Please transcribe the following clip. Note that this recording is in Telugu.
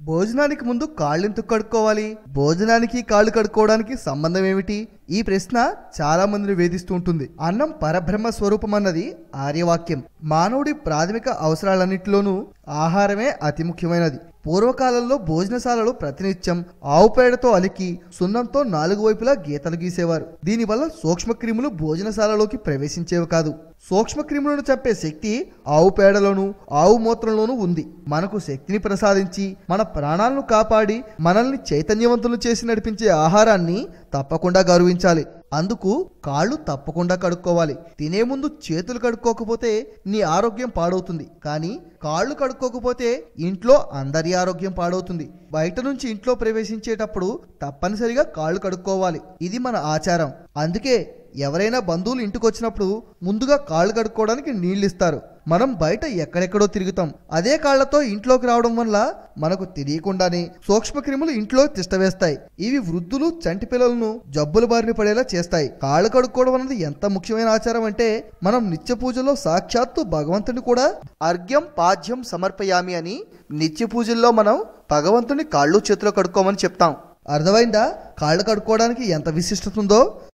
భోజనానికి ముందు కాళ్ళు ఎందుకు కడుక్కోవాలి భోజనానికి కాళ్ళు కడుక్కోవడానికి సంబంధం ఏమిటి ఈ ప్రశ్న చాలా మందిని వేధిస్తూ ఉంటుంది అన్నం పరబ్రహ్మ స్వరూపం అన్నది ఆర్యవాక్యం మానవుడి ప్రాథమిక అవసరాలన్నింటిలోనూ ఆహారమే అతి ముఖ్యమైనది పూర్వకాలంలో భోజనశాలలు ప్రతినిత్యం ఆవు పేడతో అలికి సున్నంతో నాలుగు వైపులా గీతలు గీసేవారు దీనివల్ల సూక్ష్మక్రిములు భోజనశాలలోకి ప్రవేశించేవి కాదు సూక్ష్మక్రిములను చంపే శక్తి ఆవు పేడలోను ఆవు మూత్రంలోనూ ఉంది మనకు శక్తిని ప్రసాదించి మన ప్రాణాలను కాపాడి మనల్ని చైతన్యవంతులు చేసి నడిపించే ఆహారాన్ని తప్పకుండా గౌరవించాలి అందుకు కాళ్ళు తప్పకుండా కడుక్కోవాలి తినే ముందు చేతులు కడుక్కోకపోతే నీ ఆరోగ్యం పాడవుతుంది కానీ కాళ్ళు కడుక్కోకపోతే ఇంట్లో అందరి ఆరోగ్యం పాడవుతుంది బయట నుంచి ఇంట్లో ప్రవేశించేటప్పుడు తప్పనిసరిగా కాళ్ళు కడుక్కోవాలి ఇది మన ఆచారం అందుకే ఎవరైనా బంధువులు ఇంటికి వచ్చినప్పుడు ముందుగా కాళ్ళు కడుక్కోవడానికి నీళ్ళు ఇస్తారు మనం బయట ఎక్కడెక్కడో తిరుగుతాం అదే కాళ్లతో ఇంట్లోకి రావడం వల్ల మనకు తెలియకుండానే సూక్ష్మక్రిములు ఇంట్లో తిష్టవేస్తాయి ఇవి వృద్ధులు చంటి పిల్లలను జబ్బుల బారిన పడేలా చేస్తాయి కాళ్ళు కడుక్కోవడం అనేది ఎంత ముఖ్యమైన ఆచారం అంటే మనం నిత్య పూజలో సాక్షాత్తు భగవంతుని కూడా అర్ఘ్యం పాద్యం సమర్పయామి అని నిత్య పూజల్లో మనం భగవంతుని కాళ్ళు చేతిలో కడుక్కోమని చెప్తాం అర్థమైందా కాళ్ళు కడుక్కోవడానికి ఎంత విశిష్టత ఉందో